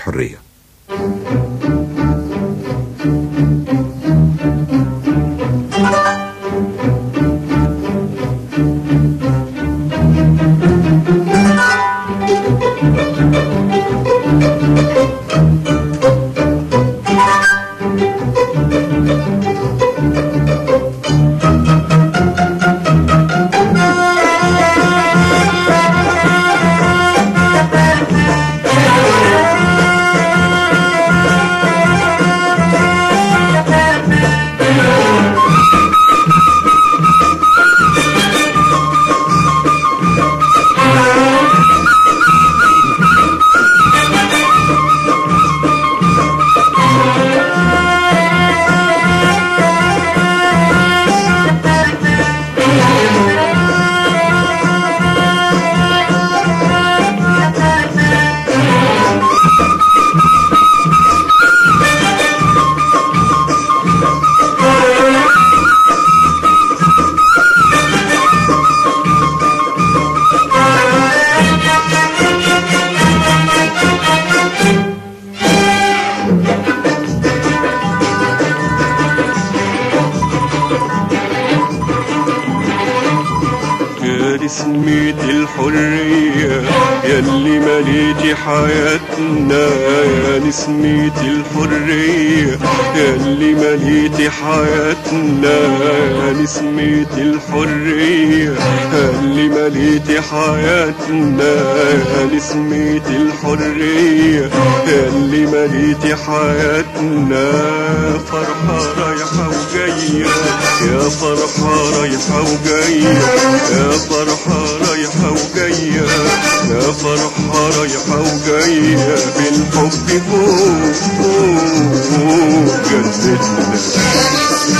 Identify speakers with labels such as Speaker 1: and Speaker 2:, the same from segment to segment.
Speaker 1: الحرية
Speaker 2: يا نسمة الحرية يلي مليتي حياتنا يا نسمة الحرية يلي مليتي حياتنا يا نسمة الحرية يلي مليتي حياتنا يا نسمة الحرية يلي مليتي حياتنا فرحة رايحة وجاية يا فرحة رايحة وجاية يا فرحة رايحة وجاية يا فرحة رايحة وجاية بالحب فوق فوق جنتنا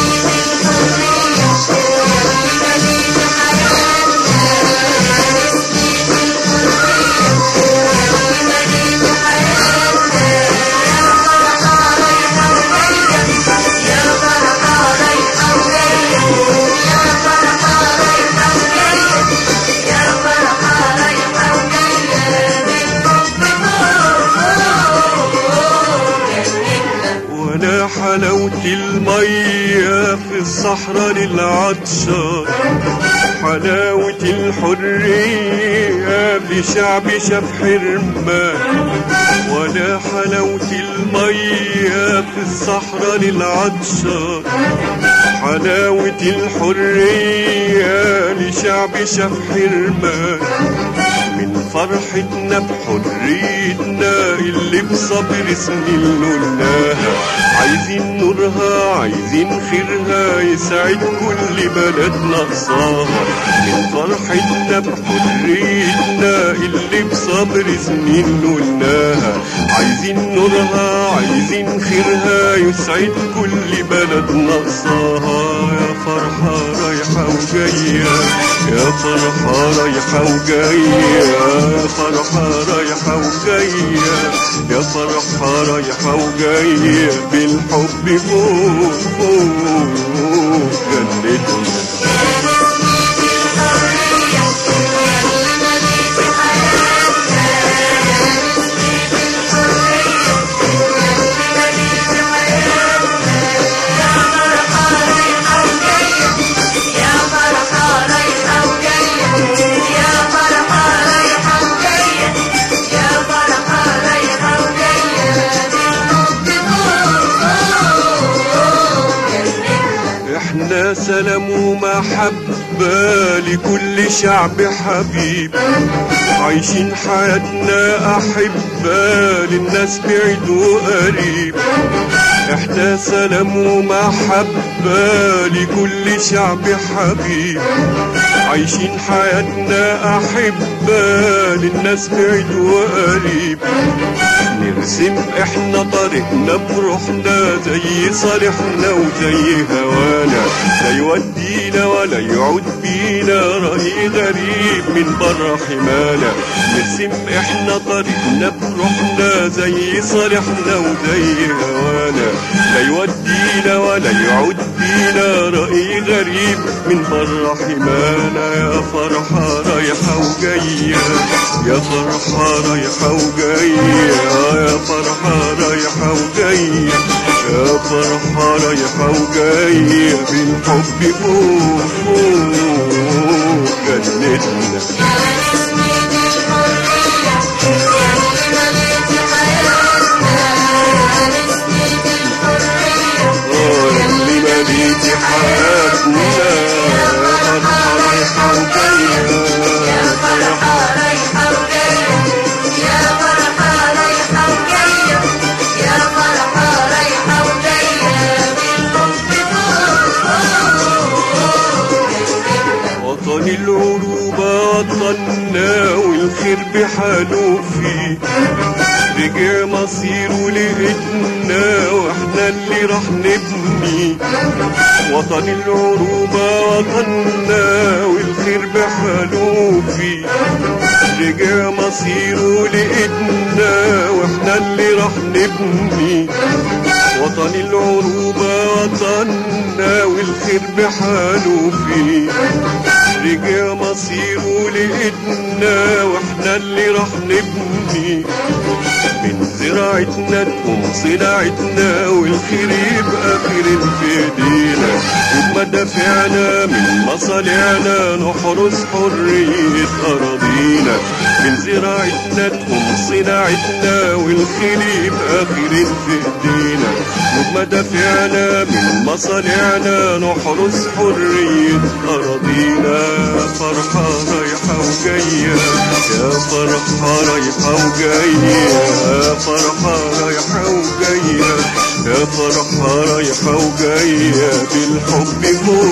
Speaker 2: ولا حلاوة المية في الصحراء للعطشان حلاوة الحرية لشعب شاف حرمان ولا حلاوة المية في الصحراء للعطشان حلاوة الحرية لشعب شاف حرمان من فرحتنا بحريتنا اللي بصبر سنين نولناها عايزين نورها عايزين خيرها يسعد كل بلد نقصاها من فرحتنا بحريتنا اللي بصبر سنين نولناها عايزين نورها عايزين خيرها يسعد كل بلد نقصاها يا فرحة رايحة وجاية يا فرحة رايحة وجاية يا فرحة رايحة وجاية يا فرحة رايحة وجاية بالحب فوق فوق جنتنا احنا سلام ومحبة لكل شعب حبيب عايشين حياتنا أحبة للناس بعيد وقريب احنا سلام ومحبة لكل شعب حبيب عايشين حياتنا أحبة للناس بعيد وقريب نرسم احنا طريقنا بروحنا زي صالحنا وزي هوانا لا يودينا ولا يعود بينا رأي غريب من برا حمانا نرسم احنا طريقنا بروحنا زي صالحنا وزي هوانا لا يودينا ولا يعود بينا رأي غريب من برا حمانا يا فرحة رايحة وجاية يا فرحة رايحة وجاية يا فرحة فرحة رايحة وجاية بالحب فوق فوق جنتنا اه اللي مليتي حياتنا فرحة رايحة وجاية فرحة وطن العروبة وطننا والخير بحاله فيه رجع مصيره لإيدنا واحنا اللي راح نبني وطن العروبة وطننا والخير بحاله فيه رجع مصيره لإيدنا واحنا اللي راح نبني وطن العروبة وطننا والخير بحاله فيه رجع مصيره لإيدنا واحنا اللي راح نبني من زراعتنا تقوم صناعتنا والخير يبقى خير في ايدينا وبمدافعنا من مصالحنا نحرس حرية أراضينا من زراعتنا تقوم صناعتنا والخير يبقى خير في ايدينا وبمدافعنا من مصالحنا نحرس حرية أراضينا فرحة رايحة وجاية يا فرحة رايحة وجاية يا فرحة رايحة وجاية يا فرحة رايحة وجاية بالحب فوق